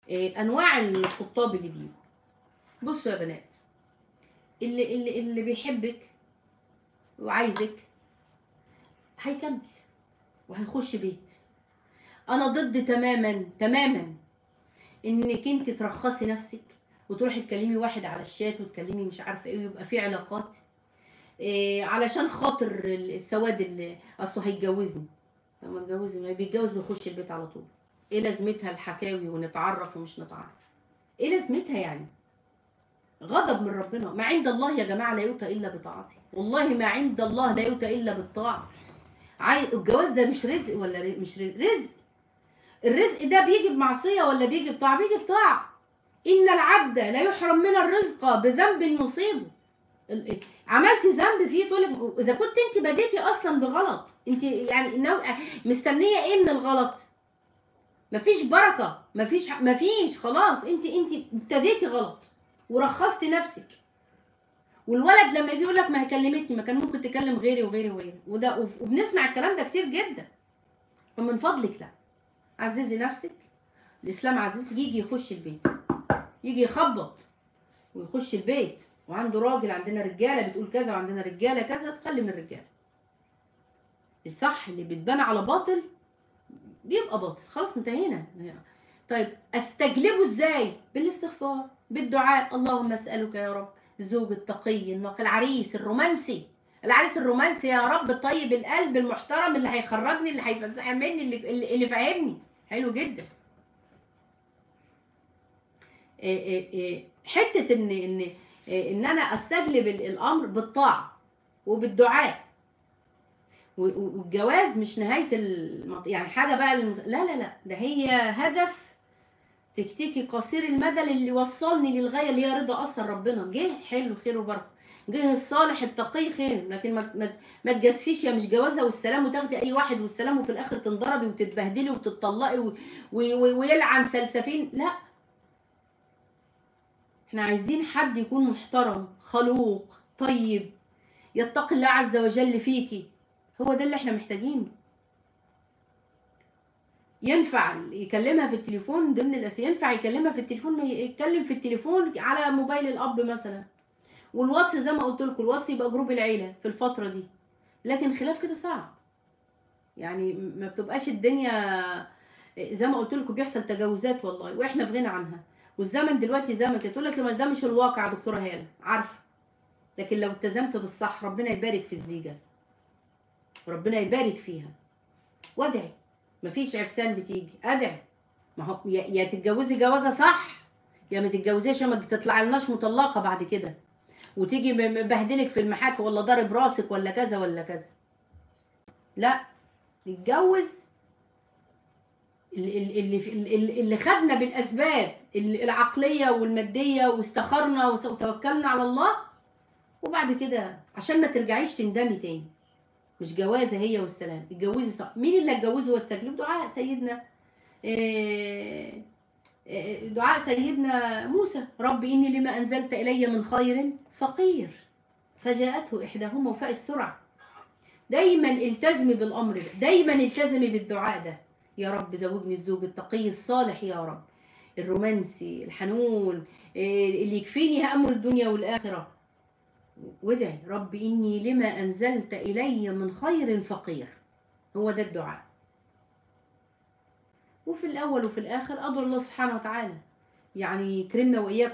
إيه انواع الخطاب اللي بيجوا بصوا يا بنات اللي اللي اللي بيحبك وعايزك هيكمل وهيخش بيت انا ضد تماما تماما انك انت ترخصي نفسك وتروحي تكلمي واحد على الشات وتكلمي مش عارفه ايه ويبقى في علاقات إيه علشان خاطر السواد اللي اصله هيتجوزني لما اتجوز ما بيتجوز بيخش البيت على طول ايه لازمتها الحكاوي ونتعرف ومش نتعرف ايه لازمتها يعني غضب من ربنا ما عند الله يا جماعه لا يؤتى الا بطاعته والله ما عند الله لا يؤتى الا بالطاعه عاي... الجواز ده مش رزق ولا رزق مش رزق رزق الرزق ده بيجي بمعصيه ولا بيجي بطاعه بيجي بطاعه ان العبد لا يحرم من الرزق بذنب يصيبه ال- عملت ذنب فيه تقول لك اذا كنت انت بديتي اصلا بغلط انت يعني نوع مستنيه ايه من الغلط مفيش بركه مفيش مفيش خلاص انت انت ابتديتي غلط ورخصتي نفسك والولد لما يجي يقول لك ما هي كلمتني ما كان ممكن تكلم غيري وغيري وغيري وده وف- وبنسمع الكلام ده كتير جدا فمن فضلك لا عززي نفسك الاسلام عزيز يجي يخش البيت يجي يخبط ويخش البيت وعنده راجل عندنا رجاله بتقول كذا وعندنا رجاله كذا تكلم الرجاله الصح اللي بيتبنى على باطل بيبقى باطل خلاص انتهينا طيب استجلبه ازاي بالاستغفار بالدعاء اللهم اسالك يا رب الزوج التقي النقي العريس الرومانسي العريس الرومانسي يا رب الطيب القلب المحترم اللي هيخرجني اللي هيفزع مني اللي, اللي, اللي فاهمني حلو جدا إيه إيه إيه حته ان ان إيه ان انا استجلب ال- الامر بالطاعه وبالدعاء و- و- والجواز مش نهايه المط... يعني حاجه بقى المس... لا لا لا ده هي هدف تكتيكي قصير المدى اللي وصلني للغايه اللي هي رضا اثر ربنا جه حلو خير وبركه جه الصالح التقي خير لكن ما ما, ما تجازفيش يا مش جوازه والسلام وتاخدي اي واحد والسلام وفي الاخر تنضربي وتتبهدلي وتتطلقي و... و... و... ويلعن سلسفين لا احنا عايزين حد يكون محترم خلوق طيب يتقي الله عز وجل فيكي هو ده اللي احنا محتاجينه ينفع يكلمها في التليفون ضمن الاسئله ينفع يكلمها في التليفون ما يتكلم في التليفون على موبايل الاب مثلا والواتس زي ما قلت لكم الواتس يبقى جروب العيله في الفتره دي لكن خلاف كده صعب يعني ما بتبقاش الدنيا زي ما قلت لكم بيحصل تجاوزات والله واحنا في غنى عنها والزمن دلوقتي زمن كده تقول لك لما ده مش الواقع يا دكتوره هاله عارفه لكن لو التزمت بالصح ربنا يبارك في الزيجه وربنا يبارك فيها وادعي مفيش عرسان بتيجي ادعي ما هو يا يا تتجوزي جوازه صح يا ما تتجوزيش ما تطلع لناش مطلقه بعد كده وتيجي م- مبهدلك في المحاكم ولا ضارب راسك ولا كذا ولا كذا لا نتجوز اللي, اللي, اللي, اللي خدنا بالاسباب ال- العقليه والماديه واستخرنا وس- وتوكلنا على الله وبعد كده عشان ما ترجعيش تندمي تاني مش جوازه هي والسلام اتجوزي صح مين اللي اتجوزه واستجلب دعاء سيدنا إيه إيه دعاء سيدنا موسى رب اني لما انزلت الي من خير فقير فجاءته احداهما وفاء السرعه دايما التزمي بالامر ده دايما التزمي بالدعاء ده يا رب زوجني الزوج التقي الصالح يا رب الرومانسي الحنون إيه اللي يكفيني امر الدنيا والاخره وادعي رب إني لما أنزلت إلي من خير فقير هو ده الدعاء وفي الأول وفي الآخر أدعو الله سبحانه وتعالى يعني يكرمنا وإياكم